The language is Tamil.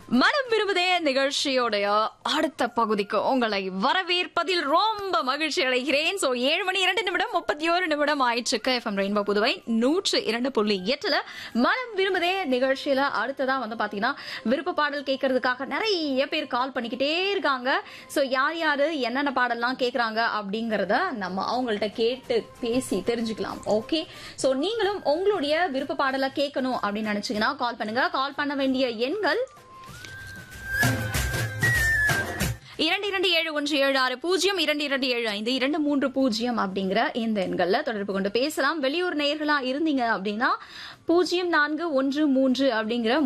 மனம் விரும்புதே நிகழ்ச்சியோடைய அடுத்த பகுதிக்கு உங்களை வரவேற்பதில் ரொம்ப மகிழ்ச்சி அடைகிறேன் சோ ஏழு மணி இரண்டு நிமிடம் முப்பத்தி ஒரு நிமிடம் ஆயிடுச்சு எஃப்எம் ரெயின்போ புதுவை நூற்று இரண்டு புள்ளி எட்டுல மனம் விரும்புதே நிகழ்ச்சியில அடுத்ததா வந்து பாத்தீங்கன்னா விருப்ப பாடல் கேட்கறதுக்காக நிறைய பேர் கால் பண்ணிக்கிட்டே இருக்காங்க சோ யார் யாரு என்னென்ன பாடல்லாம் கேக்குறாங்க அப்படிங்கறத நம்ம அவங்கள்ட்ட கேட்டு பேசி தெரிஞ்சுக்கலாம் ஓகே சோ நீங்களும் உங்களுடைய விருப்ப பாடலை கேட்கணும் அப்படின்னு நினைச்சீங்கன்னா கால் பண்ணுங்க கால் பண்ண வேண்டிய எண்கள் இரண்டு இரண்டு ஏழு ஒன்று ஏழு ஆறு பூஜ்ஜியம் இரண்டு இரண்டு ஏழு ஐந்து இரண்டு மூன்று பூஜ்ஜியம் அப்படிங்கிற இந்த எண்கள்ல தொடர்பு கொண்டு பேசலாம் வெளியூர் நேயர்களா இருந்தீங்க அப்படின்னா பூஜ்ஜியம் நான்கு ஒன்று மூன்று அப்படிங்கிற